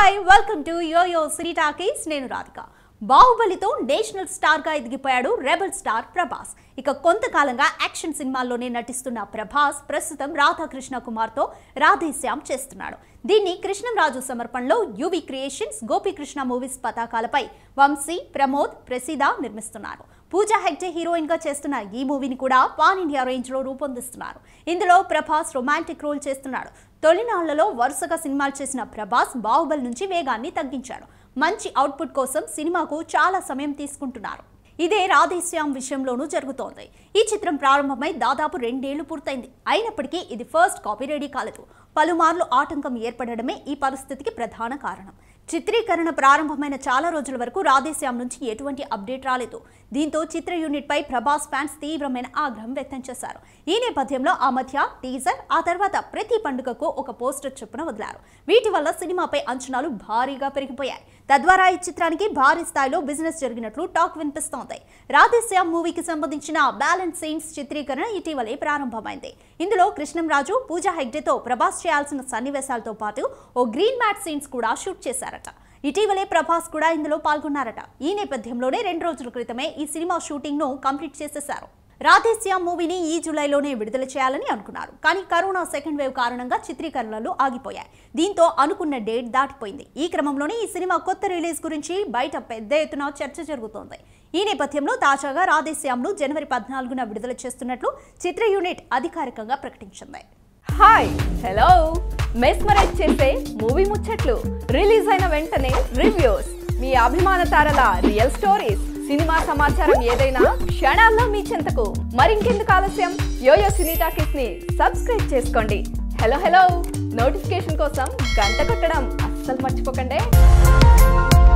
hi welcome to యో యో సినీ talkies నేను రాధిక బాహుబలితో నేషనల్ స్టార్ గా ఎదిగిపోయాడు రెబల్ స్టార్ ప్రభాస్ ఇక కొంతకాలంగా యాక్షన్ సినిమాల్లోనే నటిస్తున్న ప్రభాస్ ప్రస్తుతం రాధాకృష్ణ కుమార్తో రాధేశ్యామ్ చేస్తున్నాడు దీన్ని కృష్ణంరాజు సమర్పణలో యువి క్రియేషన్స్ గోపీకృష్ణ మూవీస్ పతాకాలపై వంశీ ప్రమోద్ ప్రసీద నిర్మిస్తున్నారు పూజా హెగ్డే హీరోయిన్ గా చేస్తున్న ఈ మూవీని కూడా పాన్ ఇండియా రేంజ్ లో రూపొందిస్తున్నారు ఇందులో ప్రభాస్ రొమాంటిక్ రోల్ చేస్తున్నాడు తొలినాళ్లలో వరుసగా సినిమాలు చేసిన ప్రభాస్ బాహుబలి నుంచి వేగాన్ని తగ్గించాడు మంచి అవుట్పుట్ కోసం సినిమాకు చాలా సమయం తీసుకుంటున్నారు ఇదే రాధేశ్యామ్ విషయంలోనూ జరుగుతోంది ఈ చిత్రం ప్రారంభమై దాదాపు రెండేళ్లు పూర్తయింది అయినప్పటికీ ఇది ఫస్ట్ కాపీ రెడీ కాలేదు పలుమార్లు ఆటంకం ఏర్పడడమే ఈ పరిస్థితికి ప్రధాన కారణం చిత్రీకరణ ప్రారంభమైన చాలా రోజుల వరకు రాధేశ్యామ్ నుంచి ఎటువంటి అప్డేట్ రాలేదు దీంతో చిత్ర యూనిట్ పై ప్రభాస్ ఫ్యాన్స్ తీవ్రమైన ఆగ్రహం వ్యక్తం చేశారు ఈ నేపథ్యంలో ఆ మధ్య టీజర్ ఆ తర్వాత ప్రతి పండుగకు ఒక పోస్టర్ చొప్పున వదిలారు వీటి వల్ల సినిమాపై అంచనాలు భారీగా పెరిగిపోయాయి తద్వారా ఈ చిత్రానికి భారీ స్థాయిలో బిజినెస్ జరిగినట్లు టాక్ వినిపిస్తోంది రాధేశ్యామ్ మూవీకి సంబంధించిన బ్యాలెన్స్ సీన్స్ చిత్రీకరణ ఇటీవలే ప్రారంభమైంది ఇందులో కృష్ణంరాజు పూజా హెగ్డేతో ప్రభాస్ చేయాల్సిన సన్నివేశాలతో పాటు ఓ గ్రీన్ మ్యాట్ సీన్స్ కూడా షూట్ చేశారట ఇటీవలే ప్రభాస్ కూడా ఇందులో పాల్గొన్నారట ఈ నేపథ్యంలోనే రెండు రోజుల క్రితమే ఈ సినిమా షూటింగ్ ను కంప్లీట్ చేసేశారు రాధేశ్యామ్ మూవీని ఈ జూలైలోనే విడుదల చేయాలని అనుకున్నారు కానీ కరోనా సెకండ్ వేవ్ కారణంగా చిత్రీకరణలు ఆగిపోయాయి దీంతో అనుకున్న డేట్ దాటిపోయింది ఈ క్రమంలోనే ఈ సినిమా కొత్త రిలీజ్ గురించి బయట పెద్ద ఎత్తున చర్చ జరుగుతోంది ఈ నేపథ్యంలో తాజాగా రాధేశ్యామ్ను జనవరి పద్నాలుగున విడుదల చేస్తున్నట్లు చిత్ర యూనిట్ అధికారికంగా ప్రకటించింది హాయ్ హలో మెస్మరైజ్ చేసే మూవీ ముచ్చట్లు రిలీజ్ అయిన వెంటనే రివ్యూస్ మీ అభిమాన తారల రియల్ స్టోరీస్ సినిమా సమాచారం ఏదైనా క్షణాల్లో మీ చెంతకు మరింకెందుకు ఆలస్యం యోయో సినీ టాకీస్ ని సబ్స్క్రైబ్ చేసుకోండి హలో హలో నోటిఫికేషన్ కోసం గంట కొట్టడం అస్సలు మర్చిపోకండి